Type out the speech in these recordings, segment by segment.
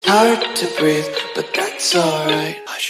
Hard to breathe, but that's alright. Hush.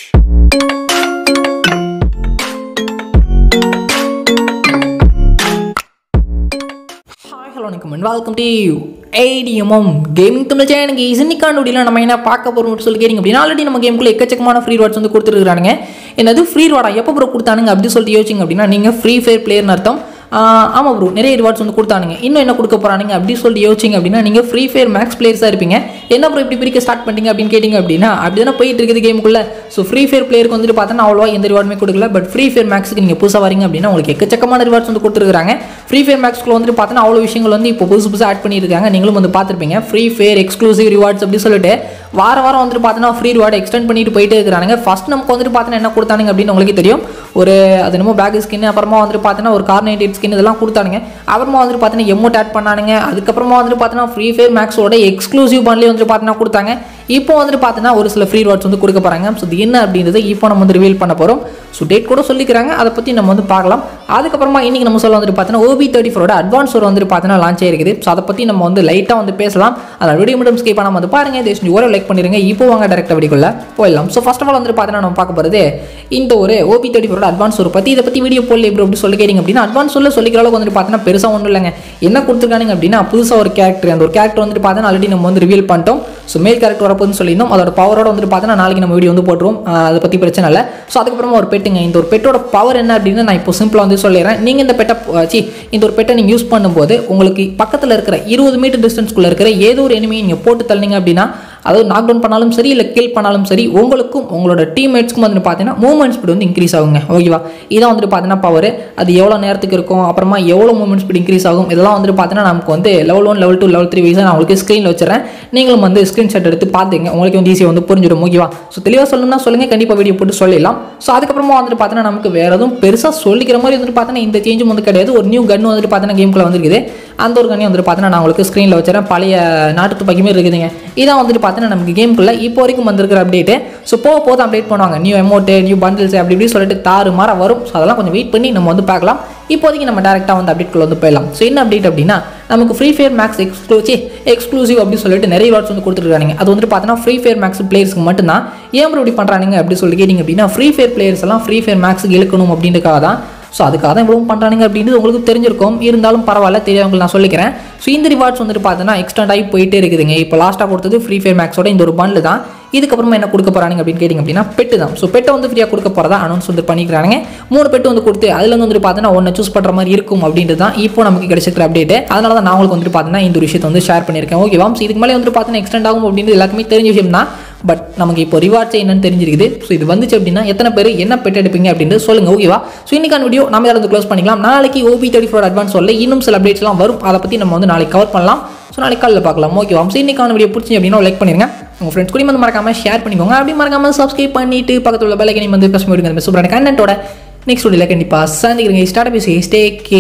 Hi hello வணக்கம் and welcome to ATMM gaming Tamil சேனலுக்கு இன்னைக்கான வீடியோவில் நம்ம என்ன பார்க்க போகிறோம்னு சொல்லி கேட்டிங்க அப்படின்னா ஆல்ரெடி நம்ம கேமுக்குள்ள எக்கச்சக்கமான ஃப்ரீ வாட்ஸ் வந்து கொடுத்துருக்கானுங்க என்னது ஃப்ரீ வாடா எப்போ ப்ரோ கொடுத்தானுங்க அப்படி சொல்லிட்டு யோசிச்சிங்க அப்படின்னா நீங்கள் ஃப்ரீ ஃபயர் பிளேயர்னு அர்த்தம் ஆஹ் ஆமாம் ப்ரோ நிறைய ரிவார்ட்ஸ் வந்து கொடுத்தானுங்க இன்னும் என்ன கொடுக்க போகிறானுங்க அப்படி சொல்லிட்டு யோசிச்சிங்க அப்படின்னா நீங்கள் ஃப்ரீ ஃபயர் மேக்ஸ் பிளேயர்ஸாக இருப்பீங்க என்ன ப்ரோ இப்படி பிரிக்க ஸ்டார்ட் பண்ணிட்டீங்க அப்படின்னு கேட்டிங்க அப்படின்னா அப்படி தானே போயிட்டு இருக்குது கேமுக்குள்ள ஸோ ஃப்ரீ ஃபயர் பிளேயருக்கு வந்துட்டு பார்த்தோன்னா அவ்வளோவா எந்த ரிவார்டுமே கொடுக்கல பட் ஃப்ரீ ஃபயர் மேக்ஸுக்கு நீங்கள் புதுசாக வரீங்க அப்படின்னா உங்களுக்கு எக்கச்சக்கமான ரிவார்ட்ஸ் வந்து கொடுத்துருக்காங்க ஃப்ரீ ஃபயர் மேக்ஸ்க்குள்ள வந்துட்டு பார்த்தோன்னா அவ்வளோ விஷயங்கள் வந்து இப்போ புதுசு புதுசாக ஆட் பண்ணியிருக்காங்க நீங்களும் வந்து பார்த்துருப்பீங்க ஃப்ரீ ஃபயர் எக்ஸ்க்ளூசிவ் ரிவார்ட்ஸ் அப்படி சொல்லிட்டு வார வாரம் வந்துட்டு பார்த்தோன்னா ஃப்ரீ ரிவார்டு எக்ஸ்டெண்ட் பண்ணிட்டு போயிட்டே இருக்கிறாங்க ஃபர்ஸ்ட் நமக்கு வந்துட்டு பார்த்தோன்னா என்ன கொடுத்தானுங்க அப்படின்னு உங்களுக்கு தெரியும் ஒரு அது என்னமோ பேக் ஸ்கின் அப்புறமா வந்துட்டு பார்த்தோன்னா ஒரு கார்னேட்டட் ஸ்கின் இதெல்லாம் கொடுத்தானுங்க அப்புறமா வந்துட்டு பார்த்தோன்னா எமௌண்ட் ஆட் பண்ணானுங்க அதுக்கப்புறமா வந்துட்டு பார்த்தோன்னா ஃப்ரீ ஃபயர் மேக்ஸோட எக்ஸ்க்ளூசிவ் பண்ணலே வந்துட்டு பார்த்தோன்னா கொடுத்தாங்க இப்போ வந்துட்டு பார்த்தோன்னா ஒரு சில ஃப்ரீ ரிவார்ட்ஸ் வந்து கொடுக்க போகிறாங்க ஸோ இது என்ன அப்படின்றத இப்போ நம்ம வந்து ரிவீல் பண்ண போகிறோம் ஸோ டேட் கூட சொல்லிக்கிறாங்க அதை பற்றி நம்ம வந்து பார்க்கலாம் அதுக்கப்புறமா இன்றைக்கி நம்ம சொல்ல வந்துட்டு பார்த்தோன்னா ஓபி தேர்ட்டி ஃபோரோட அட்வான்ஸ் ஒரு வந்துட்டு பார்த்தோன்னா லான்ச் ஆயிருக்குது ஸோ அதை பற்றி நம்ம வந்து லைட்டாக வந்து பேசலாம் அதை வீடியோ மட்டும் ஸ்கிப் பண்ணாமல் வந்து பாருங்க தேஷ் ஒரு லைக் பண்ணிருங்க இப்போ வாங்க டேரக்டாக வீடியோக்குள்ள போயிடலாம் ஸோ ஃபர்ஸ்ட் ஆஃப் ஆல் வந்துட்டு பார்த்தோன்னா நம்ம பார்க்க போகிறது இந்த ஒரு ஓபி தேர்ட்டி ஃபோரோட அட்வான்ஸ் ஒரு பற்றி இதை பற்றி வீடியோ போடல எப்படி அப்படி சொல்லி கேட்டிங்க அப்படின்னா அட்வான்ஸ் சொல்ல சொல்லிக்கிற அளவுக்கு வந்துட்டு பார்த்தோன்னா பெருசாக ஒன்றும் இல்லைங்க என்ன கொடுத்துருக்கானுங்க அப்படின்னா புதுசாக ஒரு கேரக்டர் அந்த ஒரு கேரக்டர் வந்துட்டு பார்த்தோன்னா ஆல்ரெடி நம்ம வந்து ரிவீல் பண்ணிட்டோம் ஸோ மேல் கேரக்டர் வரப்போதுன்னு சொல்லியிருந்தோம் அதோட பவரோட வந்துட்டு பார்த்தோன்னா நாளைக்கு நம்ம வீடியோ வந்து போட்டுருவோம் ஆஹ் அதை பற்றி பிரச்சனை இல்லை ஸோ அதுக்கப்புறமா ஒரு பெட்டுங்க இந்த ஒரு பெட்டோட பவர் என்ன அப்படின்னு நான் இப்போ சிம்பிளாக வந்து சொல்லிடுறேன் நீங்கள் இந்த பெட்டை சி இந்த ஒரு பெட்டை நீங்கள் யூஸ் பண்ணும்போது உங்களுக்கு பக்கத்தில் இருக்கிற இருபது மீட்டர் டிஸ்டன்ஸ்குள்ளே இருக்கிற ஏதோ ஒரு எனிமையை நீங்கள் போட்டு தள்ளிங்க அப்படின்னா அதாவது நாக் டவுன் பண்ணாலும் சரி இல்லை கில் பண்ணாலும் சரி உங்களுக்கும் உங்களோட டீம்மேட்ஸ்க்கும் வந்து பார்த்தீங்கன்னா மூவ்மெண்ட் ஸ்பீடு வந்து இன்க்ரீஸ் ஆகுங்க ஓகேவா இதான் வந்துட்டு பார்த்தீங்கன்னா பவர் அது எவ்வளோ நேரத்துக்கு இருக்கும் அப்புறமா எவ்வளோ மூவ்மெண்ட் ஸ்பீடு இன்க்ரீஸ் ஆகும் இதெல்லாம் வந்துட்டு பார்த்தீங்கன்னா நமக்கு வந்து level one level two level three வைஸாக நான் உங்களுக்கு ஸ்க்ரீனில் வச்சுறேன் நீங்களும் வந்து ஸ்க்ரீன்ஷாட் எடுத்து பார்த்துங்க உங்களுக்கு வந்து ஈஸியாக வந்து புரிஞ்சிடும் ஓகேவா ஸோ தெளிவாக சொல்லணும்னா சொல்லுங்கள் கண்டிப்பாக வீடியோ போட்டு சொல்லிடலாம் ஸோ அதுக்கப்புறமா வந்துட்டு பார்த்தீங்கன்னா நமக்கு வேறு எதுவும் பெருசாக சொல்லிக்கிற மாதிரி வந்துட்டு பார்த்தீங்கன்னா இந்த சேஞ்சும் வந்து கிடையாது ஒரு நியூ கன் வந்துட்டு பார்த்தீங்கன்னா கேம்குள்ளே வந்துருக்குது அந்த ஒரு கண்ணி வந்துட்டு பார்த்தீங்கன்னா நான் உங்களுக்கு ஸ்க்ரீனில் வச்சுறேன் பழைய நாட்டு துப்பாக்கி மாதிரி இருக்குதுங்க இதான் வந்துட்டு பார்த்தீங்கன்னா நமக்கு கேம்குள்ளே இப்போ வரைக்கும் வந்திருக்கிற அப்டேட்டு ஸோ போக போது அப்டேட் பண்ணுவாங்க நியூ அமௌண்ட்டு நியூ பண்டில்ஸ் அப்படி இப்படி சொல்லிட்டு தாறு மாற வரும் ஸோ அதெல்லாம் கொஞ்சம் வெயிட் பண்ணி நம்ம வந்து பார்க்கலாம் இப்போதைக்கு நம்ம டேரெக்டாக வந்து அப்டேட்குள்ள வந்து போயிடலாம் ஸோ என்ன அப்டேட் அப்படின்னா நமக்கு ஃப்ரீ ஃபயர் மேக்ஸ் எக்ஸ்க்ளூசி எக்ஸ்க்ளூசிவ் அப்படின்னு சொல்லிட்டு நிறைய வாட்ஸ் வந்து கொடுத்துருக்காங்க அது வந்துட்டு பார்த்தோன்னா ஃப்ரீ ஃபயர் மேக்ஸ் பிளேயர்ஸ்க்கு மட்டும்தான் ஏன் bro இப்படி பண்ணுறானுங்க அப்படி சொல்லி கேட்டிங்க அப்படின்னா ஃப்ரீ ஃபயர் பிளேயர்ஸ் எல்லாம் ஃப்ரீ ஃபயர் மேக்ஸுக்கு இழுக்கணும் அப்படின்றக்காக தான் ஸோ அதுக்காக தான் இவ்வளவு பண்ணுறானுங்க அப்படின்றது உங்களுக்கு தெரிஞ்சிருக்கும் இருந்தாலும் பரவாயில்ல தெரியாதவங்களுக்கு நான் சொல்லிக்கிறேன் ஸோ இந்த ரிவார்ட்ஸ் வந்துட்டு பார்த்தோன்னா எக்ஸ்டெண்ட் ஆகி போயிட்டே இருக்குதுங்க இப்போ லாஸ்ட்டாக கொடுத்தது ஃப்ரீ ஃபயர் மேக்ஸோட இந்த ஒரு பண்டில் தான் இதுக்கப்புறமா என்ன கொடுக்க போகிறாங்க அப்படின்னு கேட்டிங்க அப்படின்னா பெட்டு தான் ஸோ பெட்டை வந்து ஃப்ரீயாக கொடுக்க போகிறதா அனௌன்ஸ் வந்து பண்ணிக்கிறாங்க மூணு பெட்டு வந்து கொடுத்து அதுல இருந்து வந்துட்டு பார்த்தோன்னா ஒன்று சூஸ் பண்ணுற மாதிரி இருக்கும் அப்படின்றது தான் இப்போ நமக்கு கிடைச்சிருக்கிற அப்டேட் அதனால தான் நான் உங்களுக்கு வந்துட்டு பார்த்தீங்கன்னா இந்த ஒரு விஷயத்தை வந்து ஷேர் பண்ணியிருக்கேன் ஓகேவா ஸோ இதுக்கு மேலே வந்துட்டு பார்த்தீங்கன்னா எக்ஸ்டெண்ட் ஆகும் அப்படின்றது எல்லாருக்குமே தெரிஞ்ச விஷயம் தான் பட் நமக்கு இப்போ ரிவார்ட்ஸ் என்னன்னு தெரிஞ்சிருக்குது ஸோ இது வந்துச்சு அப்படின்னா எத்தனை பேர் என்ன பெட் எடுப்பீங்க அப்படின்றது சொல்லுங்க ஓகேவா ஸோ இன்னைக்கான வீடியோ நம்ம இதில் வந்து க்ளோஸ் பண்ணிக்கலாம் நாளைக்கு ஓபி தேர்ட்டி ஃபோர் அட்வான்ஸ் சொல்ல இன்னும் சில அப்டேட்ஸ்லாம் வரும் அதை பற்றி நம்ம வந்து நாளைக்கு கவர் பண்ணலாம் ஸோ நாளைக்கு காலையில் பார்க்கலாம் ஓகேவா ஸோ இன்னைக்கான வீடியோ பிடிச்சி அப்படின்னா லைக் பண்ணிருங்க உங்கள் ஃப்ரெண்ட்ஸ் கூட வந்து மறக்காம ஷேர் பண்ணிக்கோங்க அப்படி மறக்காம சப்ஸ்கிரைப் பண்ணிட்டு பக்கத்தில் உள்ள பெல்லைக்கனி வந்து ப்ரெஸ் பண்ணிவிடுங்க சூப்பரான கண்டென்ட்டோட நெக்ஸ்ட் வீடியோவில் கண்டிப்பாக சந்திக்கிறீங்க ஸ்டார்ட் பேசி ஸ்டே கே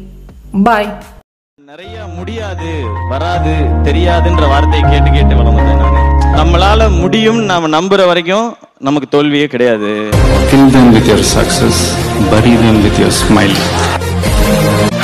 பாய் நிறைய முடியாது வராது தெரியாதுன்ற வார்த்தையை கேட்டு கேட்டு வளர்ந்தேன் நானு நம்மளால முடியும் நாம நம்புற வரைக்கும் நமக்கு தோல்வியே கிடையாது Kill them with your success, bury them with your smile.